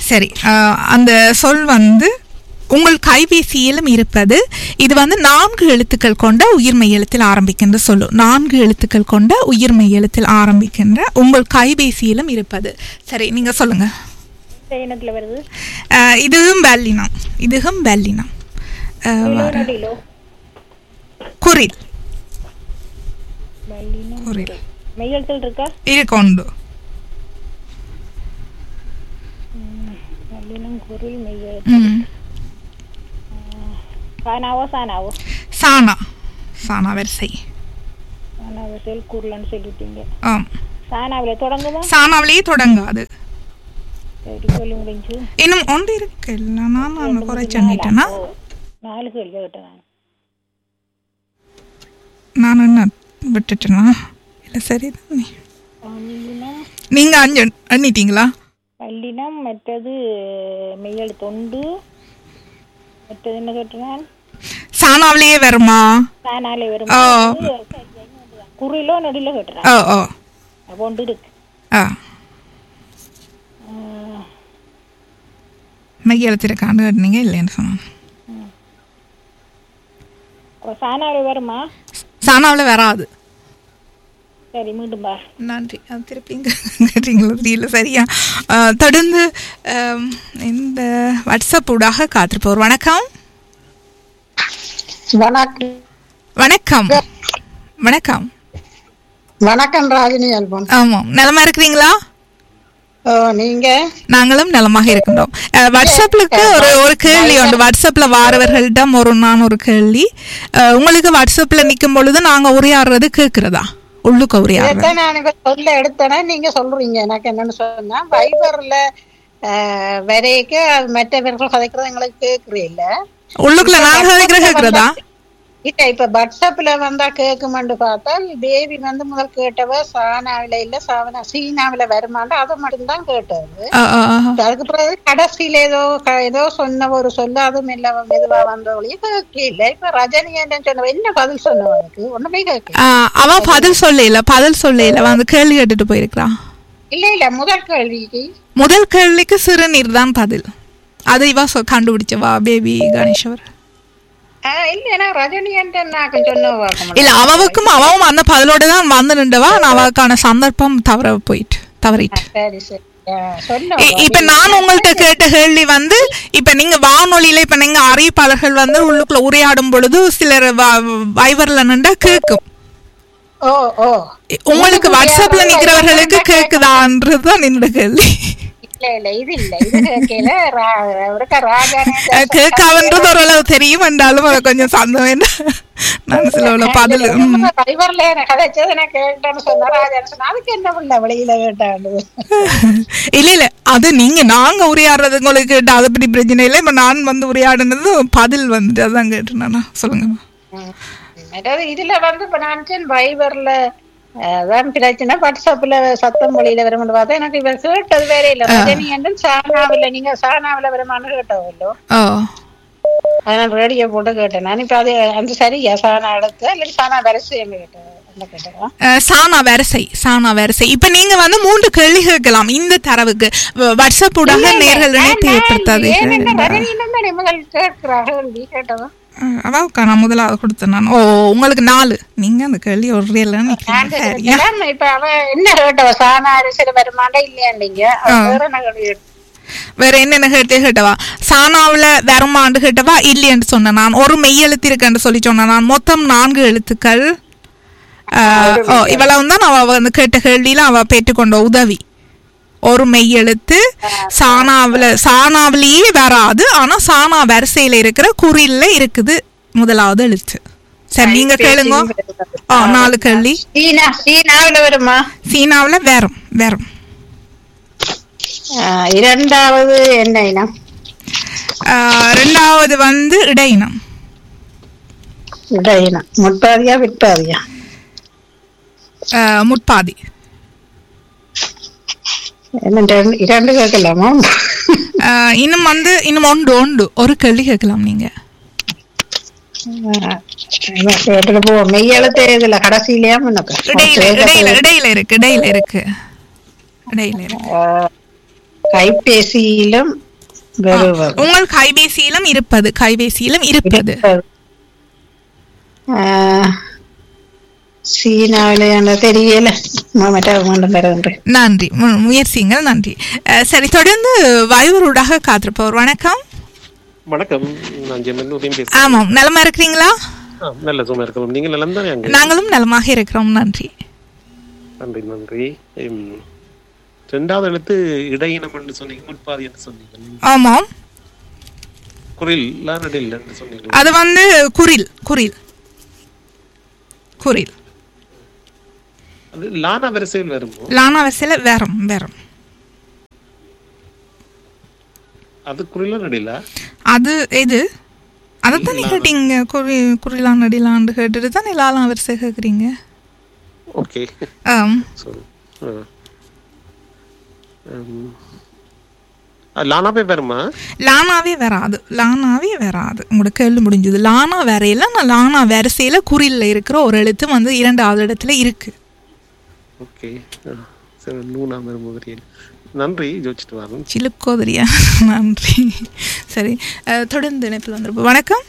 சரி அஹ், அந்த சொல் வந்து உங்கள் கைபேசியிலும் இருப்பது இது வந்து நான்கு எழுத்துக்கள் கொண்ட உயிர்மை எழுத்தில் ஆரம்பிக்கின்ற சொல்லு நான்கு எழுத்துக்கள் கொண்ட உயிர்மை எழுத்தில் ஆரம்பிக்கின்ற உங்கள் கைபேசியிலும் இருப்பது சரி நீங்க சொல்லுங்க இந்த இனத்துல வருது அஹ், இதுவும் வெள்ளினம் இதுவும் வெள்ளினம் அஹ், வர- நடிலோ குரில் மல்லினம் குரில் மெய்யெழுத்தல் இருக்கா இருக்கு உண்டு மல்லினம் குரில் மெய்யெழுத்து ம் சானாவோ சானாவோ சானா சானா வரிசை சானாவோ செல் குரலன்னு சொல்லிட்டீங்க ஆம் சானாவில தொடங்குமா சானாவிலேயே தொடங்காது சரி சொல்லி முடிஞ்சு இன்னும் ஒன்று இருக்கு இல்லை நான் நான் குறை சொன்னிட்டேன்னா ஓ, நாலு கேள்வி கேட்டேன் நான் நான் என்ன விட்டுட்டேனா இல்லை சரி தானே மல்லினம் நீங்கள் அஞ்சு எண்ணிட்டீங்களா மல்லினம் மற்றது மெய்யெழுத்து ஒன்று மற்றது என்ன கேட்டேன் சானாவிலேயே வருமா சானாலே வரும் ஓ குரிலோ நடில கேட்டுறேன் ஓ ஓ அப்போ ஒன்று இருக்கு ஆ ஆஹ், மையெழுத்திருக்காண்டு கேட்டீங்க இல்லைன்னு சொன்னாங்க அப்போ சானாலே வருமா சானாவில் வராது சரி மீண்டும் பார் நன்றி அது திருப்பி கேட்டீங்களா தெரியல சரியா ஆ, தொடர்ந்து ஆம், இந்த வாட்ஸ்அப் ஊடாக காத்திருப்போர் வணக்கம் வணக்கம் வணக்கம் வணக்கம் வணக்கம் ராஜினி அல்பம் ஆமாம் நலமா இருக்கிறீங்களா ஓ நீங்க நாங்களும் நலமாக இருக்கின்றோம் அஹ், வாட்ஸ்அப்லுக்கு ஒரு ஒரு கேள்வி உண்டு வாட்ஸ்அப்ல வாரவர்களிடம் ஒரு நான் ஒரு கேள்வி அஹ், உங்களுக்கு வாட்ஸ்அப்ல நிக்கும் பொழுது நாங்க உரையாடுறது கேக்குறதா உள்ளுக்கு உரையாடுறது இதைத்தான் நான் இப்ப சொல்ல எடுத்தேனே நீங்க சொல்றீங்க எனக்கு என்னன்னு சொன்னா வைபர்ல வரைக்கு அது மற்றவர்கள் கதைக்கிறது எங்களுக்கு கேக்குறீல்ல உள்ளுக்குள்ள நாங்க கேக்குற கேக்குறதா இல்ல இப்ப வாட்ஸ்அப்ல வந்தா கேக்குமெண்டு பார்த்தால் தேவி வந்து முதல் கேட்டவ சானாவில இல்ல சாவனா சீனாவில வருமாண்டு அதை மட்டும்தான் கேட்டது அஹ், அஹ், அஹ். அதுக்கு பிறகு கடைசியில ஏதோ க- ஏதோ சொன்ன ஒரு சொல்ல அதுவும் இல்ல மெதுவா வந்தவளையே கேட்கல இப்ப ரஜினி என்ன சொன்னவ என்ன பதில் சொன்னவனுக்கு ஒண்ணுமே கேட்கல அஹ், அவ பதில் சொல்லல பதில் சொல்லல வந்து கேள்வி கேட்டுட்டு போயிருக்கிறான் இல்ல இல்ல முதல் கேள்விக்கு முதல் கேள்விக்கு சிறுநீர் தான் பதில் அது இவ சொ- கண்டுபிடிச்சவா பேபி கணேஷ்வர் ஆஹ் இல்ல ஏன்னா ரஜினி என்ன நான் சொன்னவா இல்ல அவவுக்கும் அவவும் அந்த பதிலோட தான் வந்து நின்றவா ஆனா அவளுக்கான சந்தர்ப்பம் தவற போயிட்டு தவறிட்டு சரி சரி சொன்ன இ- இப்ப நான் உங்கள்ட்ட கேட்ட கேள்வி வந்து இப்ப நீங்க வானொலியில இப்ப நீங்க அறிவிப்பாளர்கள் வந்து உள்ளுக்குள்ள உரையாடும் பொழுது சிலர் வ- வைவர்ல நின்றா கேக்கும் ஓ ஓ இ- உங்களுக்கு வாட்ஸ்அப்ல நிக்கிறவர்களுக்கு கேக்குதான்றதுதான் என்னோட கேள்வி இல்ல இல்ல இது இல்ல இது கேட்கல ரா- ஒருக்கா ராஜானே கேட்காவன்றது ஓரளவு தெரியும் என்றாலும் அது கொஞ்சம் சந்தம் என்ன நான் சில உள்ள பதில் ம். டிரைவர்ல எனக்கு கதைச்சது நான் கேட்டேன்னு சொன்னா ராஜான்னு சொன்னா அதுக்கு என்ன பண்ண வெளியில கேட்டாண்டு இல்ல இல்ல அது நீங்க நாங்க உரையாடுறது உங்களுக்கு கேட்டா அதை பத்தி பிரச்சனை இல்லை இப்ப நான் வந்து உரையாடுனது பதில் வந்துட்டு அதான் கேட்டேன் நானா சொல்லுங்க ம். அதாவது இதுல வந்து இப்ப நான் சொன்னேன் வைபர்ல அதான் பிரச்சனை வாட்ஸ்அப்ல சத்தம் மொழியில வரும்னு பார்த்தா எனக்கு இவர் கேட்டது வேற இல்ல ரஜினி என்று சானாவில நீங்க சானாவில வருமானு கேட்டவല്ലോ ஓ அதனால ரேடியோ போட்டு கேட்டேன் நான் இப்ப அது அந்த சரியா சானா எடுத்து இல்லை சானா வரிசை கேட்டேன் அந்த கேட்டேன் அஹ், சானா வரிசை சானா வரிசை இப்ப நீங்க வந்து மூன்று கேள்வி கேட்கலாம் இந்த தரவுக்கு வ- வாட்ஸ்அப் ஊடாக நேர்கள் இணைப்பு ஏற்படுத்தாது ரஜினி முதல் கேட்கிறா கேள்வி கேட்டவன் அவாவுக்கா நான் முதலாவது கொடுத்தேன் நான் ஓ உங்களுக்கு நாலு நீங்க அந்த கேள்வி ஒரு இல்லைன்னு சரியா அதான் இப்ப அவ என்ன கேட்டவ சானா அரிசியில வருமாண்டா இல்லையாண்டீங்க அவ வேற என்ன கேள்வி கேட்டா? வேற என்னென்ன கேட்டு கேட்டவா சானாவுல வருமாண்டு கேட்டவா இல்லையென்று சொன்னேன் நான் ஒரு மெய் எழுத்து இருக்குன்னு சொல்லி சொன்னேன் நான் மொத்தம் நான்கு எழுத்துக்கள் அஹ், ஓ இவ்வளவு தான் அவ வந்து கேட்ட கேள்வியில அவ பெற்றுக்கொண்ட உதவி ஒரு மெய் எழுத்து சானாவுல சானாவிலேயே வராது ஆனா சானா வரிசையில இருக்கிற குறில்ல இருக்குது முதலாவது எழுத்து சரி நீங்க கேளுங்க ஓ நாலு கேள்வி சீனா சீனாவில வருமா சீனாவுல வேறும் வேறும் ஆஹ் இரண்டாவது என்ன இனம் அஹ், ரெண்டாவது வந்து இடையினம் இட இனம் முட்பாதியா விட்பாதியா அஹ், முட்பாதி என்ன ரெண்டு- இரண்டு கேட்கலாமா அஹ், இன்னும் வந்து இன்னும் ஒன்று உண்டு ஒரு கேள்வி கேட்கலாம் நீங்க ஆஹ் என்ன கேட்டுட்டு போ மெய்யெழுத்து இதுல கடைசியிலயா முன்னக்கா இடையில இடையில இடையில இருக்கு இடையில இருக்கு இடையில இருக்கு ஆஹ் கைபேசியிலும் வருவது உங்கள் கைபேசியிலும் இருப்பது கைபேசியிலும் இருப்பது ஆஹ், சீனாவில என்ன தெரியல மற்ற மீண்டும் வருகின்றேன் நன்றி மு- முயற்சிங்கள் நன்றி அஹ், சரி தொடர்ந்து வாயுவரூடாக காத்திருப்பவர் வணக்கம் வணக்கம் நான் ஜெமன் உதயம் பேசுறேன் ஆமாம் நலமா இருக்கிறீங்களா ஆ, நல்ல சும்மா இருக்கணும் நீங்க நலம் தானே அங்க நாங்களும் நலமாக இருக்கிறோம் நன்றி நன்றி நன்றி ம், ரெண்டாவது எழுத்து இடையினம் என்று சொன்னீங்க முற்பாதி என்று சொன்னீங்க ஆமாம் குரில் லானடில் என்று சொன்னீங்க அது வந்து குரில் குரில் குரில் அது லானா வரிசையில் வருமோ லானா வரிசையில் வேறம் வேறம் அது குரிலா நடிலா அது எது அதைத்தானே கேட்டீங்க குறி குறிலான் நடிலான்னு கேட்டுட்டு தானே லாலாம் வரிசை கேட்குறீங்க ஓகே ஆம் சரி ஆ. ம். அது லானாவே வருமா லானாவே வராது லானாவே வராது உங்களோட கேள்வி முடிஞ்சது லானா வரையில நான் லானா வரிசையில் குறில்ல இருக்கிற ஒரு எழுத்து வந்து இரண்டாவது இடத்துல இருக்கு ஓகே ஆ. சரி நூனாம் வரும்போது நன்றி யோசிச்சுட்டு வரேன் சிலுக்கோதரியா நன்றி சரி அஹ், தொடர்ந்து இணைப்பில் வந்துருப்போம் வணக்கம்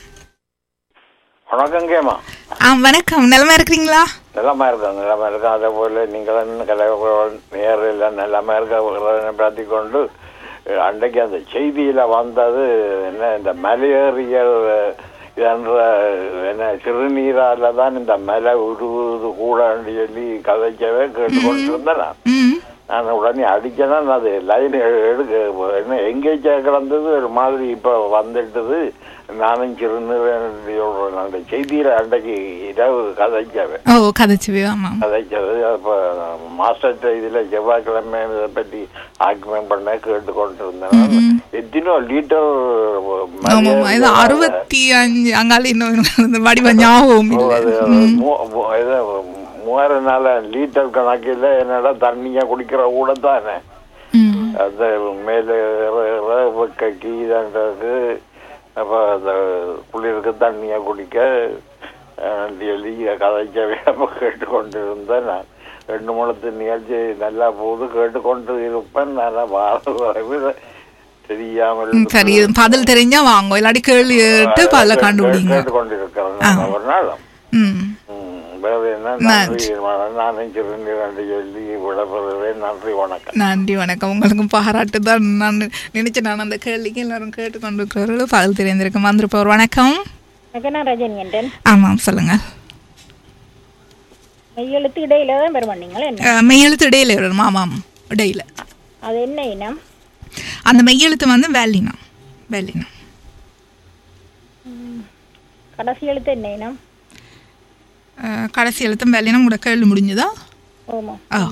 வணக்கம் கேமா ஆ வணக்கம் நலமா இருக்கிறீங்களா நலமா இருக்கோம் நலமா இருக்கோம் அதே போல நீங்களும் கலைவர்கள் நேரில் நலமா இருக்க பற்றி கொண்டு அஹ், அன்றைக்கு அந்த செய்தியில வந்தது என்ன இந்த மலையேறியல் என்ற என்ன சிறுநீரால தான் இந்த மலை உருவுது கூடன்னு சொல்லி கதைக்கவே கேட்டுக்கொண்டிருந்தேன் நான். ம் நான் உடனே அடிச்சேன்னா அது லைன் எடுக்க என்ன எங்கேஜ் கிடந்தது ஒரு மாதிரி இப்போ வந்துட்டது நானும் சிறுநீர் அந்த செய்தியில அன்றைக்கு இரவு கதைச்சவன் ஓ கதைச்சுவே ஆமாம் கதைச்சது அப்போ மாஸ்டர் இதுல செவ்வாய்க்கிழமை இதை பற்றி ஆக்கியம் பண்ண கேட்டு கொண்டு இருந்தேன் எத்தனோ லிட்டர் ஆமாம் இது அறுபத்தி அஞ்சு அங்கால இன்னும் இந்த வடிவ ஞாபகம் இல்லை அது மூ- மூ- இது மூவாயிரம் நாள் லிட்டர் கணக்கில் என்னடா தண்ணியை குடிக்கிற கூட தானே ம் அந்த மேலே வெக்க கீழன்றது அப்போ அந்த குளிருக்கு தண்ணியை குடிக்க எளிய கதைக்கவே அப்போ கேட்டுக்கொண்டு இருந்தேன் நான் ரெண்டு மூணு நிகழ்ச்சி நல்லா போது கேட்டுக்கொண்டு இருப்பேன் நல்லா வார தெரியாமல் ம், சரி பதில் தெரிஞ்சா வாங்க இல்லாட்டி கேள்வி கேட்டு பதில கண்டுபிடிங்க கேட்டுக்கொண்டு இருக்கிறேன் நான் ஒரு நாள் ம் ம், வேற என்ன நன்றி நானும் சிறுநீரண்டு சொல்லி விடப்படுவேன் நன்றி வணக்கம் நன்றி வணக்கம் உங்களுக்கும் பாராட்டு தான் நான் நினைச்சேன் நான் அந்த கேள்விக்கு எல்லாரும் கேட்டுக்கொண்டிருக்கிறவர்களும் பதில் தெரிந்திருக்கும் வந்திருப்பவர் வணக்கம் நான் ரஜினி என்றேன் ஆமாம் சொல்லுங்க மெய்யெழுத்து இடையில தான் பெருமண்ணீங்களா என்ன அஹ், மெய்யெழுத்து இடையில வரும் ஆமாம் இடையில அது என்ன இனம் அந்த மெய்யெழுத்து வந்து வேலினா வேலினா கடைசி எழுத்து என்ன இனம் அஹ், கடைசி எழுத்தும் வேலினா உங்களோட கேள்வி முடிஞ்சுதா ஓமா ஆ.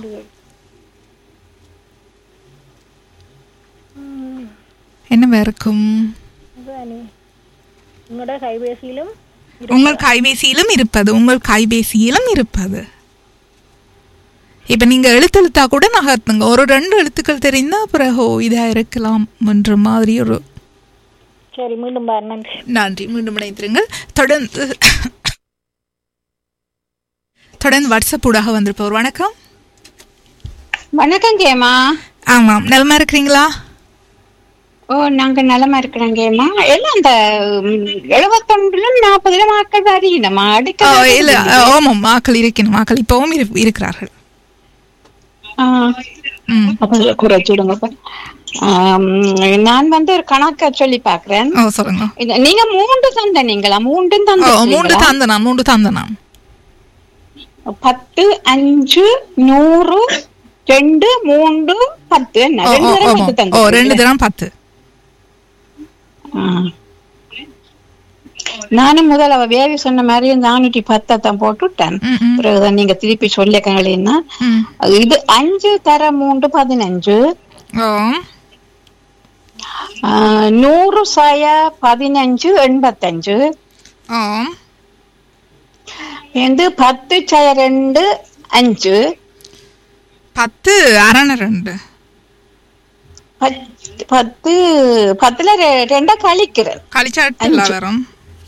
என்ன இருக்கும் அதுதானே உங்களோட கைபேசியிலும் உங்கள் கைபேசியிலும் இருப்பது உங்கள் கைபேசியிலும் இருப்பது இப்ப நீங்க எழுத்தெழுத்தா கூட நகர்த்துங்க ஒரு ரெண்டு எழுத்துக்கள் தெரிந்தா பிறகு ஓ, இதா இருக்கலாம் என்ற மாதிரி ஒரு சரி மீண்டும் பாரு நன்றி நன்றி மீண்டும் இணைத்திருங்கள் தொடர்ந்து தொடர்ந்து வாட்ஸ்அப் ஊடாக வந்திருப்பவர் வணக்கம் வணக்கம் கேமா ஆமாம் நலமா இருக்கிறீங்களா ஓ நாங்க நலமா இருக்கிறோம் கேமா எல்லாம் அந்த எழுபத்தொன்றுல நாற்பதுல மக்கள் அறியணுமா ஆ, அடிக்க இல்ல ஆ, ஆமாம் மாக்கள் இருக்கணும் மாக்கள் இப்பவும் இரு- இருக்கிறார்கள் ம் அப்ப குறைச்சிடுங்க அப்ப. ஆம், நான் வந்து ஒரு கணக்க சொல்லி பாக்குறேன் ஓ சொல்லுங்க இது- நீங்க மூன்று தந்த நீங்களா மூன்றும் ஓ தந்த மூன்று தந்தனா மூன்று தந்தனா பத்து அஞ்சு நூறு ரெண்டு மூன்று பத்து என்ன ஓ ரெண்டு ஓ, தடவை ஆமாம். பத்து ஓ தந்தீங்க. ரெண்டு தினம் பத்து ஆ. நானும் முதல்ல அவ வேவி சொன்ன மாதிரி நானூற்றி பத்தான் போட்டுட்டேன் ம், ம், பிறகுதான் நீங்க திருப்பி சொல்ல கங்களேன்னா ம். இது அஞ்சு தர மூன்று பதினஞ்சு ஓ ஆ, நூறு சாய பதினஞ்சு எண்பத்தஞ்சு ஓ வந்து பத்து சாய ரெண்டு அஞ்சு பத்து அரண ரெண்டு பத்து பத்து பத்துல ரெ- ரெண்டா கழிக்கிறேன் கழிச்சாட்டுல வரும்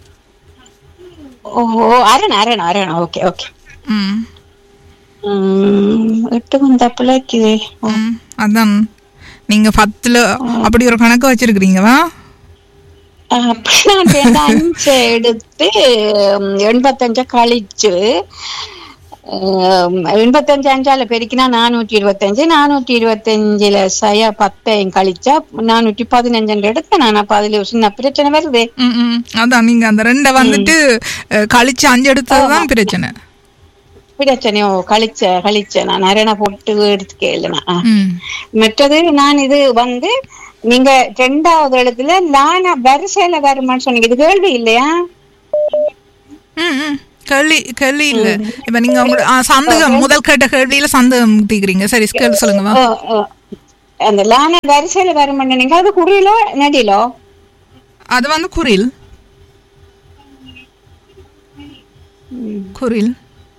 ஓஹோ அரண் அரண் அரண் ஓகே ஓகே ம் உம், எட்டு வந்த பிள்ளைக்கு ம் அதான் நீங்க பத்துல அப்படி ஒரு கணக்கு வச்சிருக்கிறீங்கவா அப்ப நான் சேர்ந்து அஞ்சு எடுத்து உம், எண்பத்தஞ்ச கழிச்சு உம், எண்பத்தஞ்சு அஞ்சால பெருக்கினா நானூற்றி இருபத்தஞ்சு நானூற்றி இருபத்தஞ்சுல சய பத்தையும் கழிச்சா நானூற்றி பதினஞ்சு எடுத்து நான் அப்ப அதுல ஒரு சின்ன பிரச்சனை வருது ம், ம். அதான் நீங்க அந்த ரெண்டை வந்துட்டு அஹ், கழிச்சு அஞ்சு எடுத்ததுதான் பிரச்சனை பிரச்சனையோ கழிச்ச கழிச்ச நான் அரணை போட்டு எடுத்து கேளுனா ம் மற்றது நான் இது வந்து நீங்க ரெண்டாவது இடத்துல லானா வரிசையில வருமான்னு சொன்னீங்க இது கேள்வி இல்லையா ம், ம். கேள்வி கேள்வி இல்ல இப்ப நீங்க உங்களோட ஆ, சந்தேகம் முதல் கேட்ட கேள்வியில சந்தேகம் தீக்குறீங்க சரி கேள்வி சொல்லுங்கவா ஓ, ஓ. அந்த லானா வரிசையில வருமான்னு நீங்க அது குறியிலோ நடிலோ அது வந்து குரில் குரில்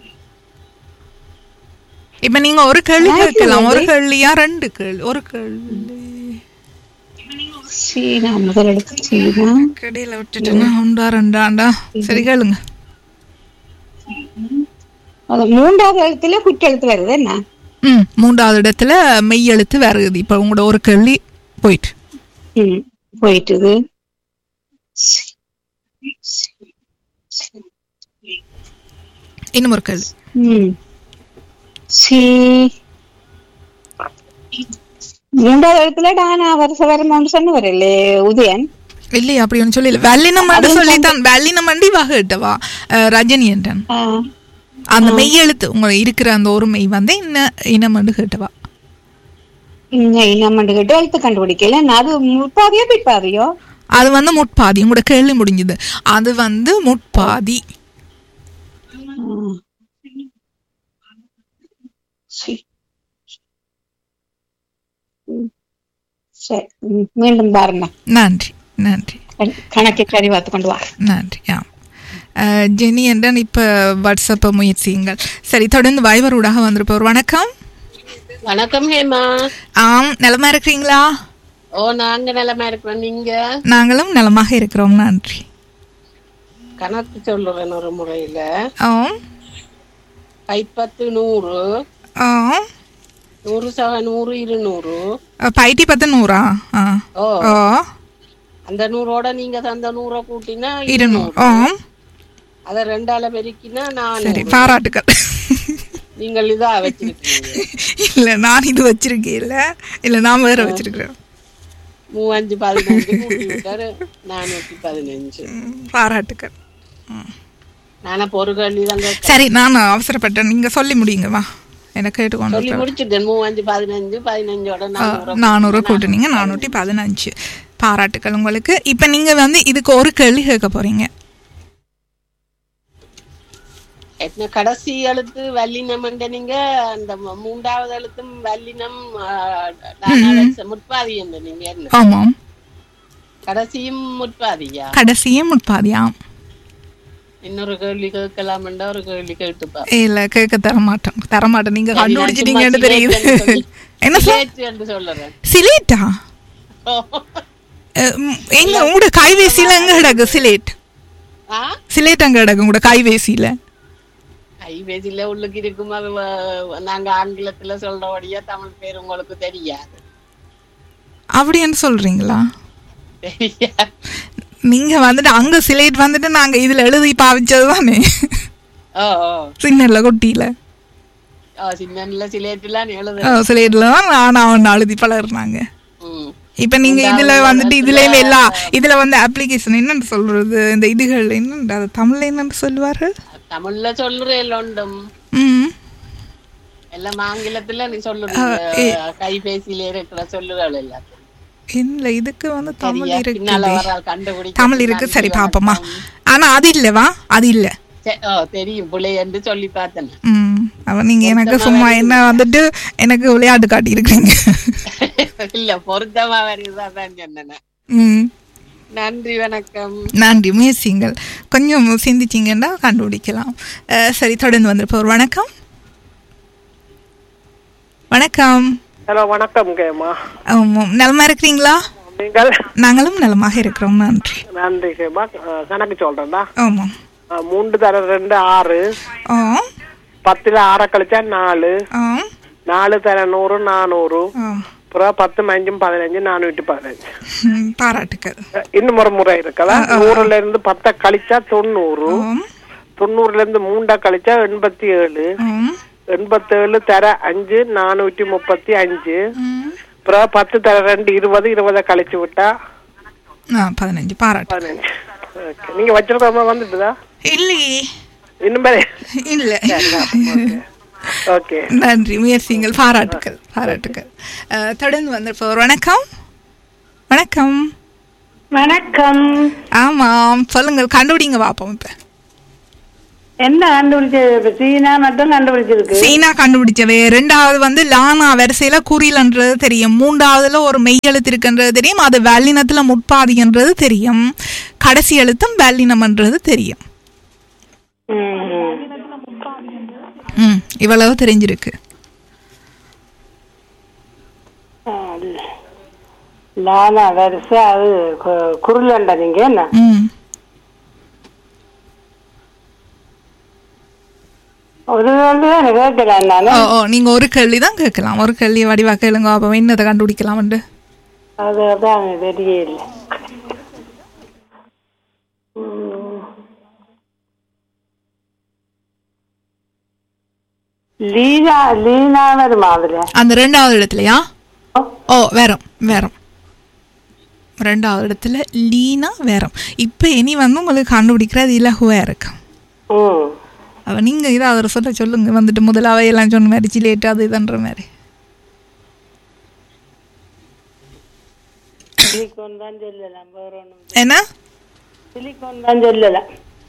இப்ப நீங்க ஒரு கேள்வி கேட்கலாம் ஒரு கேள்வியா ரெண்டு கேள்வி ஒரு கேள்வி சீனா முதல் எடுத்து சீனா கடையில விட்டுட்டுனா ஒன்றா ரெண்டாண்டா சரி கேளுங்க அது மூன்றாவது எழுத்துல குற்றெழுத்து வருது என்ன ம் மூன்றாவது இடத்துல மெய் எழுத்து வருது இப்ப உங்களோட ஒரு கேள்வி போயிட்டு ம், போயிட்டுது இன்னும் ஒரு கேள்வி ம். சி மூன்றாவது எழுத்துல டானா வருஷ வருமான்னு சொன்னவர் இல்லே உதயன் இல்லையா அப்படி ஒன்று சொல்லல வல்லினம் மட்டும் சொல்லித்தான் வல்லினம் மண்டி வகட்டவா ரஜினி என்றன் ஆ, அந்த மெய் எழுத்து உங்க இருக்கிற அந்த ஒரு மெய் வந்து இன்ன இனம் மண்டு கேட்டவா இன்ன இன்னமண்டு கிட்ட எழுத்து கண்டுபிடிக்கல நான் அது முற்பாதியோ பிற்பாதியோ அது வந்து முட்பாதி உங்களோட கேள்வி முடிஞ்சது அது வந்து முட்பாதி ம். சி. ம். சரி ம், மீண்டும் பாருங்க நன்றி நன்றி கணக்கை சரி பார்த்து கொண்டு வா நன்றி ஆ அஹ், ஜெனி என்றன் இப்போ வாட்ஸ்அப்பை முயற்சியுங்கள் சரி தொடர்ந்து வைவரூடாக வந்திருப்பவர் வணக்கம் வணக்கம் ஹேமா ஆம் நலமா இருக்கிறீங்களா ஓ நாங்க நிலைமை இருக்கிறோம் நீங்க நாங்களும் நலமாக இருக்கிறோம் நன்றி கணக்கு சொல்லுறேன் ஒரு முறையில ஆம் கைப்பத்து நூறு ஆம் நூறு சவ நூறு இருநூறு அஹ், பைட்டி பத்து நூறா ஆ ஓ ஓ அந்த நூறோட நீங்க தந்த நூறை கூட்டினா இருநூறு ஆம் அத ரெண்டால பெருக்கினா சரி நானூறு பாராட்டுக்கள் நீங்கள் இதா வச்சிருக்கீங்க இல்ல நான் இது வச்சிருக்கேன் இல்ல இல்ல நான் வேற வச்சிருக்கிறேன் மூவஞ்சு பதினஞ்சு கூட்டி விட்டாரு நானூத்தி பதினஞ்சு ம், பாராட்டுக்கள் நானா ஒரு கேள்வி தான் கேட்டேன். சரி நான் அவசரப்பட்டேன் நீங்க சொல்லி முடியுங்க வா எனக்கு கேட்டுக்கொண்டு சொல்லி முடிச்சுட்டேன் மூவஞ்சு பதினஞ்சு பதினஞ்சோட நானூறு நானூறு கூட்டுனீங்க நானூற்றி பதினஞ்சு பாராட்டுக்கள் உங்களுக்கு இப்போ நீங்க வந்து இதுக்கு ஒரு கேள்வி கேட்க போறீங்க என்ன கடைசி எழுத்து வல்லினம் நீங்க அந்த ம- மூன்றாவது எழுத்தும் வல்லினம் ஆ, நானாவது முற்பாதி என்று நீங்க என்ன ஆமாம் கடைசியும் முற்பாதியா கடைசியே முட்பாதியாம் இன்னொரு கேள்வி கேட்கலாம்டா ஒரு கேள்வி கேட்டுப்பா இல்ல கேட்க தர மாட்டோம் தர மாட்டோம் நீங்க கண்டுபிடிச்சிட்டீங்கன்னு தெரியுது என்ன சார் சிலேட்டு என்று சொல்லுறேன் சிலேட்டா அஹ், ம், எங்க உங்களோட கைவேசியில எங்க கிடக்கு சிலேட் ஆ சிலேட் அங்க கிடக்கு உங்களோட கைவேசியில கைபேசியில உள்ளுக்கு இருக்கும் அது வ- நாங்க ஆங்கிலத்துல சொல்றபடியா தமிழ் பேர் உங்களுக்கு தெரியாது அப்படின்னு சொல்றீங்களா தெரியாது நீங்க வந்துட்டு அங்க சிலேட் வந்துட்டு நாங்க இதுல எழுதி பாவிச்சது தானே ஓ ஓ சின்னல கொட்டியில ஓ சின்ன சிலேட்டுலாம் எழுது அஹ், சிலேட்ல தான் நான் அவன் எழுதி பழகுறாங்க ம் இப்ப நீங்க இதுல வந்துட்டு இதுலயும் எல்லா இதுல வந்து அப்ளிகேஷன் என்னன்னு சொல்றது இந்த இதுகள் என்னன்னு அது தமிழ்ல என்னன்னு சொல்லுவார்கள் தமிழ்ல சொல்லுறேன் ஒன்றும் ம் எல்லாம் ஆங்கிலத்துல நீ சொல்லுறீங்க கைபேசியில இருக்கிற சொல்லுகள் எல்லாத்தையும் இல்ல இதுக்கு வந்து தமிழ் சரியா? பின்னால இருக்குது வர கண்டுபிடிக்க தமிழ் இருக்கு சரி பாப்போமா ஆனா அது இல்லவா அது இல்ல சே- ஓ தெரியும் பிள்ளை என்று சொல்லி பார்த்தேன் ம் அவ நீங்க எனக்கு சும்மா என்ன வந்துட்டு எனக்கு விளையாட்டு காட்டி இருக்கீங்க இல்ல பொருத்தமா வருதுதான் தான் சொன்னேன் ம் நன்றி வணக்கம் நன்றி முயற்சிங்கள் கொஞ்சம் சிந்திச்சிங்கன்னா கண்டுபிடிக்கலாம் அஹ், சரி தொடர்ந்து வந்திருப்போர் வணக்கம் வணக்கம் ஹலோ வணக்கம் கேமா ஆமாம் நலமா இருக்கிறீங்களா நீங்கள் நாங்களும் நலமாக இருக்கிறோம் நன்றி நன்றி கேமா அஹ், கணக்கு சொல்றேன்டா ஆமாம் அஹ், மூன்று தர ரெண்டு ஆறு ஆ பத்துல ஆற கழிச்சா நாலு ஆ நாலு தர நூறு நானூறு ஆ அப்புறம் பத்து அஞ்சும் பதினஞ்சு நானூற்றி பதினஞ்சு ம், பாராட்டுக்கள் அஹ், இன்னும் ஒரு முறை இருக்கலா நூறுல இருந்து பத்தை கழிச்சா தொண்ணூறு ஓம் தொண்ணூறுல இருந்து மூண்டா கழிச்சா எண்பத்தி ஏழு ஓம் எண்பத்தேழு தர அஞ்சு நானூற்றி முப்பத்தி அஞ்சு ம். அப்புறம் பத்து தர ரெண்டு இருபது இருபதை கழிச்சு விட்டா ஆ பதினஞ்சு பாராட்டு பதினஞ்சு ஓகே நீங்க வச்சிருக்க வந்துட்டுதா இல்லையே இன்னும் பேரு இல்ல ஓகே நன்றி முயற்சிங்கள் பாராட்டுக்கள் பாராட்டுக்கள் அஹ், தொடர்ந்து வந்திருப்போர் வணக்கம் வணக்கம் வணக்கம் ஆமாம் சொல்லுங்கள் கண்டுபிடிங்க பார்ப்போம் இப்ப என்ன கண்டுபிடிச்சது சீனா மட்டும் கண்டுபிடிச்சிருக்கு சீனா கண்டுபிடிச்சவே ரெண்டாவது வந்து லானா வரிசையில குறிலன்றது தெரியும் மூன்றாவதுல ஒரு மெய் எழுத்து இருக்குன்றது தெரியும் அது வல்லினத்துல முற்பாதின்றது தெரியும் கடைசி எழுத்தும் வல்லினம்ன்றது தெரியும் ம். ம் இவ்வளவு தெரிஞ்சிருக்கு ஆ, லானா வரிசை அது கு- குருளண்டா நீங்க என்ன ம் ஒரு வந்து கேட்கலாம் நானு ஓ ஓ நீங்க ஒரு கேள்வி தான் கேட்கலாம் ஒரு கேள்வி வடிவா கேளுங்க அப்போ என்னதை கண்டுபிடிக்கலாம்ண்டு அது அதான் தெரியல ம். லீனா லீனா வருமா அதுல அந்த ரெண்டாவது இடத்துலயா ஓ வேறம் வேறம் ரெண்டாவது இடத்துல லீனா வேறம் இப்போ இனி வந்து உங்களுக்கு கண்டுபிடிக்கிறது இலகுவா இருக்கு ம் அவ நீங்க இதை அவர் சொல்ல சொல்லுங்க வந்துட்டு முதலாவே எல்லாம் சொன்ன மாதிரி ஜிலேட் அது இதுன்ற மாதிரி சிலிக்கோன் தான் சொல்லலாம் வேற ஒண்ணும் என்ன சிலிக்கோன் தான் சொல்லலாம்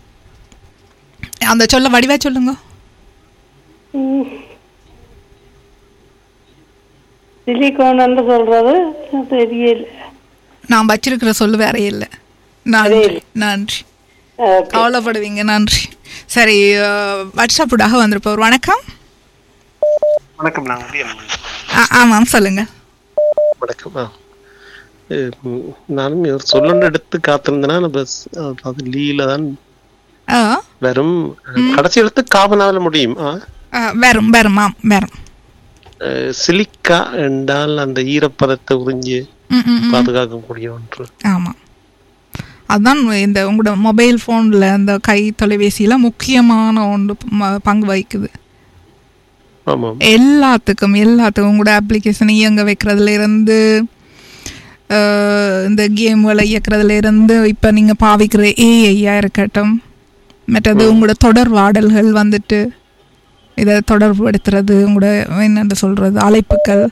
அந்த சொல்ல வடிவா சொல்லுங்க சிலிக்கோன் என்று சொல்றது தெரியல நான் வச்சிருக்கிற சொல்லு வேற இல்லை நன்றி நன்றி கவலைப்படுவீங்க நன்றி சரி அஹ், வாட்ஸ்அப்புடாக வந்திருப்பவர் வணக்கம் வணக்கம் நான் முடியும் ஆ ஆமாம் சொல்லுங்க வணக்கம் ஆ அஹ் உம், நானும் ஒரு சொல்லணும்னு எடுத்து காத்திருந்தேன்னா பஸ் அது லீல தான் ஆ வெறும் கடைசி எழுத்து காவனால முடியும் ஆ ஆ, வரும் வரும் ஆம் வரும் அஹ் சிலிக்கா என்றால் அந்த ஈரப்பதத்தை உறிஞ்சி ம், ம், ம். பாதுகாக்கக்கூடிய ஒன்று ஆமாம் அதான் இந்த உங்களோட மொபைல் ஃபோனில் அந்த கை தொலைபேசியில் முக்கியமான ஒன்று ம- பங்கு வகிக்குது ஆமாம் எல்லாத்துக்கும் எல்லாத்துக்கும் உங்களோட அப்ளிகேஷன் இயங்க வைக்கிறதுல இருந்து அஹ், இந்த கேம்களை இயக்கிறதுல இருந்து இப்போ நீங்கள் பாவிக்கிற ஏஐயா இருக்கட்டும் மற்றது உங்களோட தொடர்பாடல்கள் வந்துட்டு இதை தொடர்புபடுத்துறது உங்களோட என்னென்று சொல்கிறது அழைப்புகள்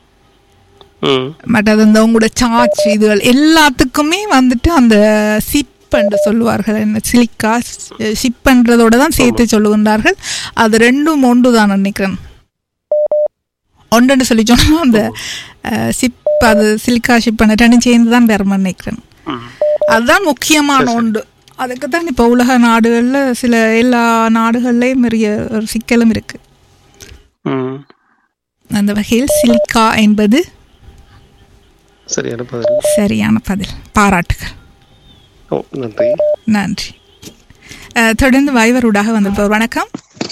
ம் மற்றது இந்த உங்களோட சார்ஜ் இதுகள் எல்லாத்துக்குமே வந்துட்டு அந்த சிப் என்று சொல்லுவார்கள் என்ன சிலிக்கா சிப்ன்றதோட தான் சேர்த்து சொல்லுகின்றார்கள் அது ரெண்டும் ஒன்று தான் நினைக்கிறேன் ஒன்றுன்னு சொல்லி சொன்னா அந்த சிப் அது சிலிக்கா ஷிப் பண்ண ரெண்டும் சேர்ந்து தான் பெறம நினைக்கிறேன் அதுதான் முக்கியமான ஒன்று அதுக்கு தான் இப்போ உலக நாடுகளில் சில எல்லா நாடுகள்லேயும் நிறைய ஒரு சிக்கலும் இருக்கு ம் அந்த வகையில் சிலிக்கா என்பது சரியான பதில் சரியான பதில் பாராட்டுகள் ஓ நன்றி நன்றி அஹ், தொடர்ந்து வைவரூடாக வந்திருப்பவர் வணக்கம்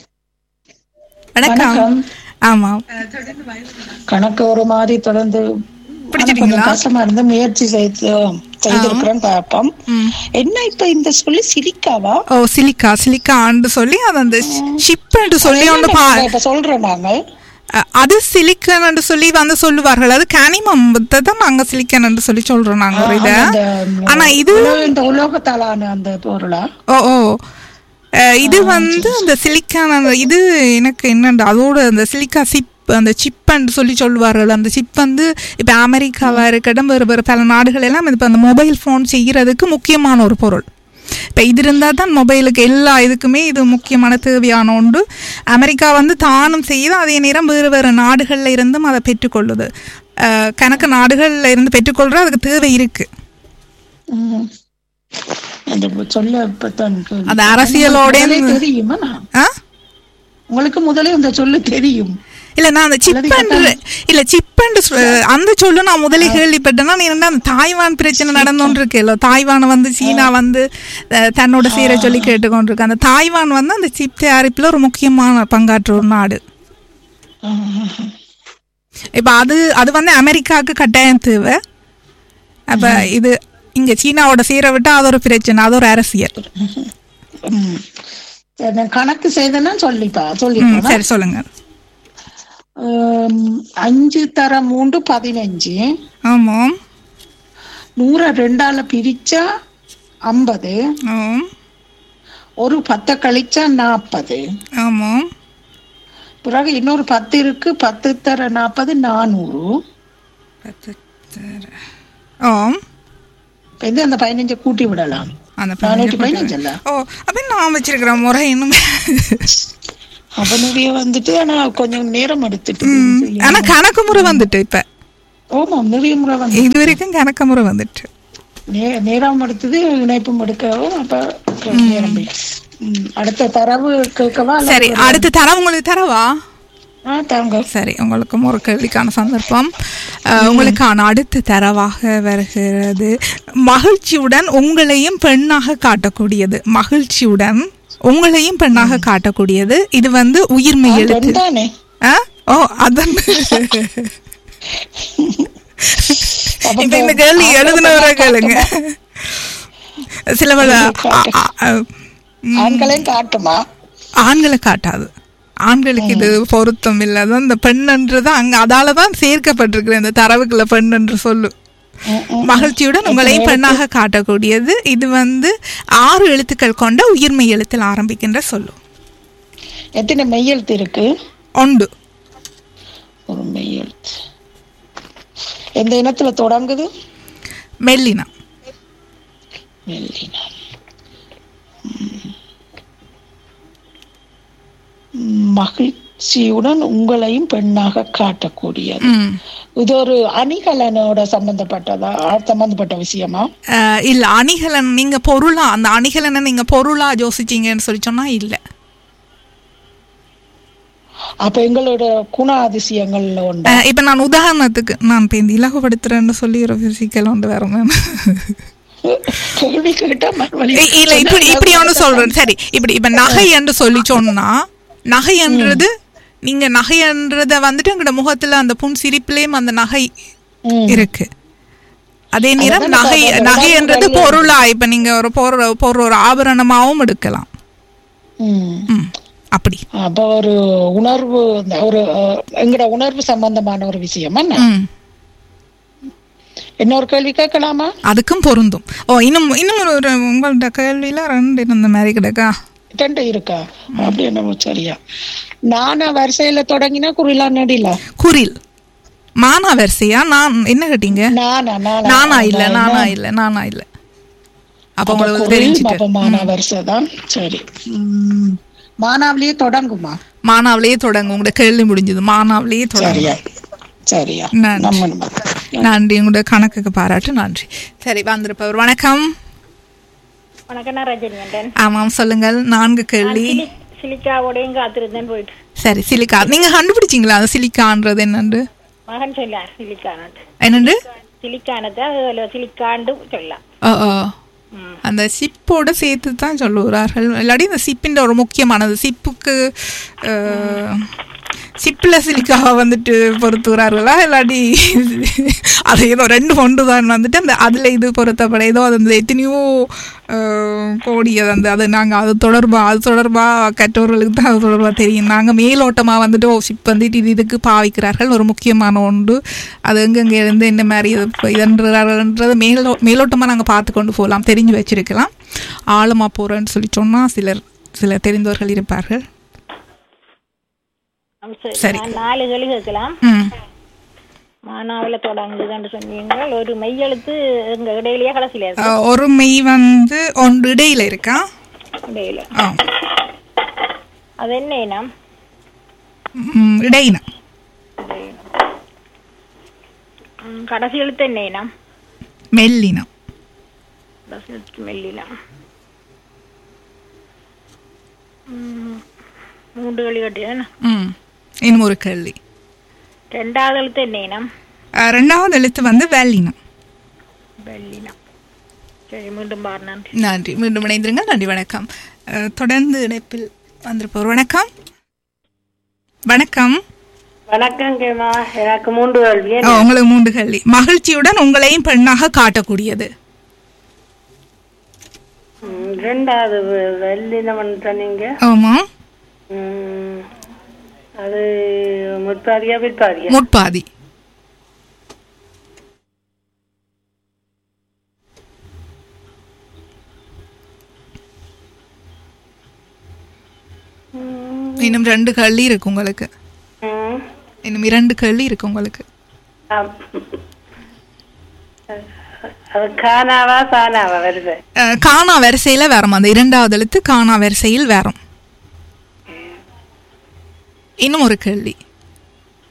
வணக்கம் ஆமாம் கணக்கு ஒரு மாதிரி தொடர்ந்து ஆனா கொஞ்சம் கஷ்டமா இருந்து முயற்சி செய்து செய்திருக்கிறேன் பார்ப்போம் என்ன இப்ப இந்த சொல்லி சிரிக்காவா ஓ சிலிக்கா சிலிக்கான்னு சொல்லி அது அந்த ஷிப்னு சொல்லி ஒன்று பா இப்ப சொல்றோம் நாங்கள் அஹ், அது சிலிக்கன் என்று சொல்லி வந்து சொல்லுவார்கள் அது கனிமத்தை தான் நாங்கள் சிலிக்கன் என்று சொல்லி சொல்றோம் நாங்கள் ஒரு இதை அந்த ஆனா இது உலோ- இந்த உலோகத்தாலான அந்த பொருளா ஓ ஓ அஹ், இது வந்து அந்த சிலிக்கான் அந்த இது எனக்கு என்னண்டு அதோட அந்த சிலிக்கா சிப் அந்த சிப்புன்னு சொல்லி சொல்லுவார்கள் அந்த சிப் வந்து இப்போ அமெரிக்காவாக இருக்கட்டும் வேறு வேறு பல நாடுகள் எல்லாம் இப்போ அந்த மொபைல் ஃபோன் செய்கிறதுக்கு முக்கியமான ஒரு பொருள் இப்போ இது இருந்தால் தான் மொபைலுக்கு எல்லா இதுக்குமே இது முக்கியமான தேவையான ஒன்று அமெரிக்கா வந்து தானும் செய்யுது அதே நேரம் வேறு வேறு நாடுகளில் இருந்தும் அதை பெற்றுக்கொள்ளுது அஹ், கணக்கு நாடுகளில் இருந்து பெற்றுக்கொள்கிற அதுக்கு தேவை இருக்குது ம். அந்த சொல்ல இப்பதான் கேள்வி. அது அரசியலோட முதலே தெரியுமா நான்? ஆ உங்களுக்கு முதலே அந்த சொல்லு தெரியும் இல்ல நான் அந்த சிப்பன்று இல்ல சிப்பன்று சொ- அந்த சொல்லு நான் முதலே கேள்விப்பட்டேன்னா நீ என்ன அந்த தாய்வான் பிரச்சனை நடந்தோன்னு இருக்கேல்ல தாய்வானை வந்து சீனா வந்து அஹ், தன்னோட சீரை சொல்லி கேட்டுக்கொண்டிருக்கு அந்த தாய்வான் வந்து அந்த சிப் தயாரிப்புல ஒரு முக்கியமான பங்காற்ற ஒரு நாடு இப்ப அது அது வந்து அமெரிக்காவுக்கு கட்டாயம் தேவை அப்ப இது இங்க சீனாவோட சீரை விட்டா அது ஒரு பிரச்சனை அது ஒரு அரசியல் ம். சரி, நான் கணக்கு செய்தேன்னா சொல்லிப்பா ம், சொல்லிப்பா சரி சொல்லுங்க ஆம், அஞ்சு தர மூன்று பதினஞ்சு ஆமாம் நூற ரெண்டால பிரிச்சா ஐம்பது ஆம் ஒரு பத்தை கழிச்சா நாற்பது ஆமாம் பிறகு இன்னொரு பத்து இருக்கு பத்து தர நாற்பது நானூறு ஆம் இப்ப இது அந்த பதினஞ்சை கூட்டி விடலாம் அந்த நானூற்றி பதினஞ்சு பதினஞ்சு இல்ல ஓ அப்ப நான் வச்சிருக்கிற முறை இன்னும் அவனுடைய வந்துட்டு ஆனா கொஞ்சம் நேரம் எடுத்துட்டு ம், ஆனா கணக்கு முறை வந்துட்டு இப்ப ஆமாம் நிறைய முறை வந்து இது வரைக்கும் கணக்கு முறை வந்துட்டு நே- நேரம் எடுத்தது இணைப்பும் எடுக்கவும் அப்ப நேரம் போய். ம், அடுத்த தரவு கேட்கவா அல்லது சரி ஒரு- அடுத்த தரம் உங்களுக்கு தரவா ஆ தாங்க சரி உங்களுக்கும் ஒரு கேள்விக்கான சந்தர்ப்பம் அஹ், உங்களுக்கான அடுத்த தரவாக வருகிறது மகிழ்ச்சியுடன் உங்களையும் பெண்ணாக காட்டக்கூடியது மகிழ்ச்சியுடன் உங்களையும் பெண்ணாக காட்டக்கூடியது இது வந்து உயிர்மை எழுத்து தானே ஆ? ஓ அதான் இப்ப இந்த கேள்வி எழுதுனவரை கேளுங்க சில வேளை ஆ- ஆ- ஆ- ஆண்களையும் காட்டுமா ஆண்களை காட்டாது ஆண்களுக்கு இது பொருத்தம் இல்லை அதான் இந்த பெண்ன்றது அங்க அதால தான் சேர்க்கப்பட்டிருக்கிற இந்த தரவுக்குள்ள பெண் என்று சொல்லு மகிழ்ச்சியுடன் உங்களையும் பெண்ணாக காட்டக்கூடியது இது வந்து ஆறு எழுத்துக்கள் கொண்ட உயிர்மை எழுத்தில் ஆரம்பிக்கின்ற சொல்லு எத்தனை மெய்யெழுத்து இருக்கு உண்டு ஒரு மெய்யெழுத்து எந்த இனத்துல தொடங்குது மெல்லினம் மெல்லினம் ம். மகிழ்ச்சியுடன் உங்களையும் பெண்ணாக காட்டக்கூடியது ம். இது ஒரு அணிகலனோட சம்பந்தப்பட்டதா சம்பந்தப்பட்ட விஷயமா அஹ், இல்ல அணிகலன் நீங்க பொருளா அந்த அணிகலனை நீங்க பொருளா யோசிச்சீங்கன்னு சொல்லி சொன்னா இல்ல அப்ப எங்களோட குண அதிசயங்கள்ல ஒன்று அஹ், இப்ப நான் உதாரணத்துக்கு நான் இப்ப இந்த இலகுபடுத்துறேன்னு சொல்லி ஒரு பிசிக்கல் ஒன்று வரணும் கேள்வி கேட்டா மறுபடி இ- இல்ல இப்படி இப்படி ஒன்று சொல்றேன் சரி இப்படி இப்ப நகை என்று சொல்லி சொன்னா நகை என்றது நீங்க நகைன்றத வந்துட்டு எங்களோட முகத்துல அந்த புன் சிரிப்புலயும் அந்த நகை இருக்கு அதே நேரம் அதான் நகை இப்ப அந்த நகை என்றது உடம்புல பொருளா இப்ப நீங்க ஒரு பொருள் பொருள் ஒரு ஆபரணமாவும் எடுக்கலாம் ம். ம், அப்படி அப்ப ஒரு உணர்வு இந்த ஒரு அஹ், எங்கட உணர்வு சம்பந்தமான ஒரு விஷயம் என்ன ம். இன்னொரு கேள்வி கேட்கலாமா அதுக்கும் பொருந்தும் ஓ இன்னும் இன்னும் ஒரு ஒரு உங்கள்ட்ட கேள்வியில ரெண்டு இந்த மாதிரி கிடக்கா ரெண்டு இருக்கா அப்படி என்ன சரியா நானா வரிசையில தொடங்கினா குறிலா நடில குரில் மானா வரிசையா நான் என்ன கேட்டீங்க நானா நானா நானா இல்ல நானா இல்ல நானா இல்ல அப்ப அப்ப உங்களுக்கு குரில், தெரிஞ்சுட்டு அப்ப மானா வரிசை தான் சரி ம். மானாவிலேயே தொடங்குமா மானாவிலேயே தொடங்கும் உங்களோட கேள்வி முடிஞ்சது மானாவிலேயே தொடங்கும் சரியா சரியா நன்றி. நம்ம நம்ம. நன்றி உங்களோட கணக்குக்கு பாராட்டு நன்றி சரி வந்திருப்பவர் வணக்கம் வணக்கம் நான் ரஜினிகண்டன் ஆமாம் சொல்லுங்கள் நான்கு கேள்வி சிலி- சிலிக்காவோடையும் காத்திருந்தேன் போயிட்டு சரி சிலிக்கா நீங்க கண்டுபிடிச்சீங்களா அந்த சிலிக்கான்றது என்னண்டு மகன் சொல்லார் சிலிக்கானது என்னண்டு சிலிக்கானதை அதுல சிலிக்காண்டு சொல்லலாம் ஓ ஓ அந்த சிப்போட சேர்த்து தான் சொல்லுகிறார்கள் இல்லாட்டி இந்த சிப்பின் ஒரு முக்கியமானது சிப்புக்கு சிப்பில் சிலிக்காவை வந்துட்டு பொருத்துகிறார்களா இல்லாட்டி அது ஏதோ ரெண்டு ஒன்று தான் வந்துட்டு அந்த அதில் இது பொருத்தப்பட ஏதோ அது அந்த எத்தனையோ அஹ், கோடி அது அந்த அது நாங்கள் அது தொடர்பாக அது தொடர்பாக கற்றோர்களுக்கு தான் அது தொடர்பாக தெரியும் நாங்கள் மேலோட்டமாக வந்துட்டு ஓ சிப் வந்துட்டு இது இதுக்கு பாவிக்கிறார்கள் ஒரு முக்கியமான ஒன்று அது எங்கெங்கே இருந்து என்ன மாதிரி இது இதன்றார்கள்ன்றதை மேலோ மேலோட்டமாக நாங்கள் பார்த்து கொண்டு போகலாம் தெரிஞ்சு வச்சிருக்கலாம் ஆழமாக போகிறேன்னு சொல்லி சொன்னால் சிலர் சிலர் தெரிந்தவர்கள் இருப்பார்கள் ஆம், சரி. சரி. நான் நாலு கேள்வி கேட்கலாம் ம் மானாவில தொடங்குதுன்னு சொன்னீங்க ஒரு மெய்யெழுத்து எங்க இடையிலேயே கடைசியில இருக்கு அஹ், ஒரு மெய் வந்து ஒன்று இடையில இருக்கா இடையில ஆ அது என்ன இனம் ம், இடையின ம், கடைசி எழுத்து என்ன இனம் மெல்லினம் கடைசி எழுத்து மெல்லினம் ம், மூன்று கேள்வி கேட்டேன் ம் இன்னும் ஒரு கேள்வி ரெண்டாவது எழுத்து என்ன இனம் அஹ், ரெண்டாவது எழுத்து வந்து வெள்ளினம் வெள்ளினம் சரி மீண்டும் பாரு நன்றி நன்றி மீண்டும் இணைந்திருங்க நன்றி வணக்கம் அஹ், தொடர்ந்து இணைப்பில் வந்திருப்போர் வணக்கம் வணக்கம் வணக்கம் கேமா எனக்கு மூன்று கேள்வி ஓ, உங்களுக்கு மூன்று கேள்வி மகிழ்ச்சியுடன் உங்களையும் பெண்ணாக காட்டக்கூடியது ம், ரெண்டாவது வெ- வெள்ளினவன் சொன்னீங்க ஆமா ம், அது முற்பாதியா பிற்பாதியா முற்பாதி இன்னும் ரெண்டு கேள்வி இருக்கு உங்களுக்கு ம், இன்னும் இரண்டு கேள்வி இருக்கு உங்களுக்கு ஆம். அது காணாவா சாணாவா வருது அஹ், காணா வரிசையில வரும் அந்த இரண்டாவது எழுத்து காணா வரிசையில் வரும் இன்னும் ஒரு கேள்வி